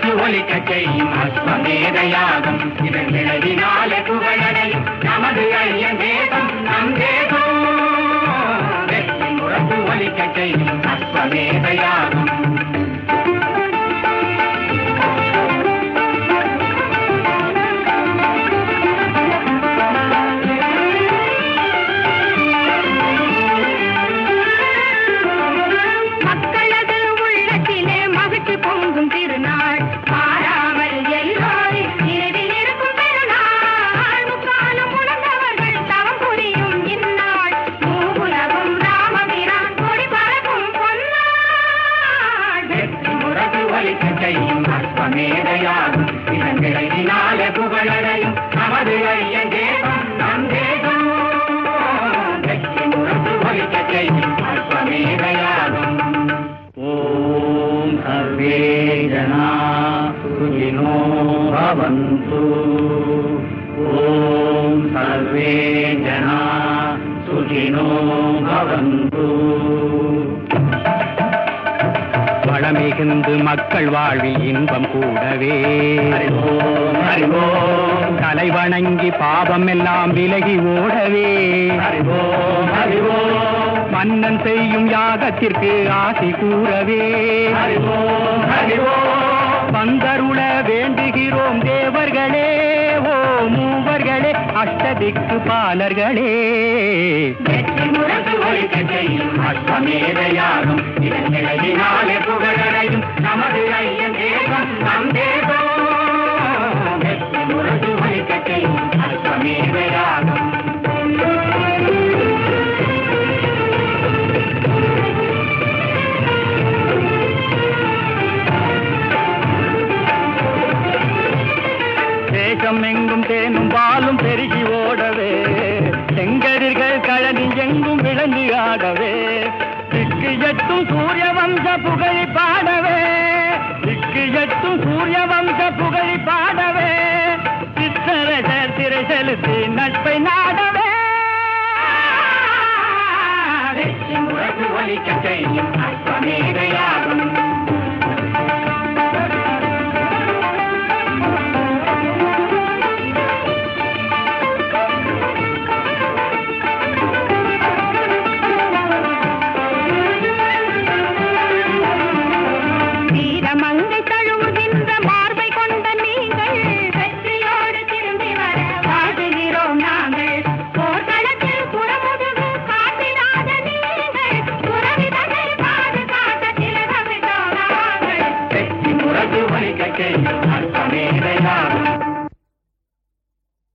முரசு ஒலிக்க செய்யும் அஸ்வமேத யாகம் இதன் விளைவினாலே புகழடையும் நமது ஐயன் தேசம் நம் தேசம் வெற்றி முரசு ஒலிக்க செய்யும் அஸ்வமேத யாகம் மக்களது உள்ளத்திலே மகிழ்ச்சி பொங்கும் திருநாள் மாறாமல் எல்லோரும் இரவில் இருக்கும் பெருநாள் முக்காலம் உணர்ந்தவர்கள் தவம் புரியும் இந்நாள் மூவுலகும் ராமபிரான் கொடி பறக்கும் பொன்னாள் வெற்றி முரசு ஒலிக்க செய்யும் அஸ்வமேதையாகும் இதன் விளைவினாலே புகழடையும் நமது ஐயன் தேசம் நம் தேசம் வெற்றி முரசு ஒலிக்க செய்யும் அஸ்வமேதையாகும் ஓம் சர்வே ஜனா சுகினோ பவந்து ஓம் சர்வே ஜனா சுகினோ பவந்து வளமிகுந்து மக்கள் வாழ்வில் இன்பம் கூடவே அறிவோம் அறிவோம் தலை வணங்கி பாவம் எல்லாம் விலகி ஓடவே அறிவோம் அறிவோம் மன்னன் செய்யும் யாகத்திற்கு ஆசி கூறவே அறிவோம் அறிவோம் பந்தருள வேண்டுகிறோம் தேவர்களே ஓ மூவர்களே அஷ்டதிக்கு பாலர்களே வெற்றி முரசு ஒலிக்க செய்யும் அஸ்வமேதையாகும் இதன் நிலையினாலே புகழடையும் நமது ஐயன் தேசம் நம் தேசம் வெற்றி முரசு ஒலிக்க செய்யும் அஸ்வமேதையாகும் தேசம் எங்கும் தேனும் பாலும் பெருகி ஓடவே செங்கதிர்கள் கழனி எங்கும் விளங்கி ஆடவே திக்கு எட்டும் சூரிய வம்ச புகழி பாடவே திக்கு எட்டும் சூரிய வம்ச புகழி பாடவே சித்தரச திரை செலுத்தி நட்பை நான்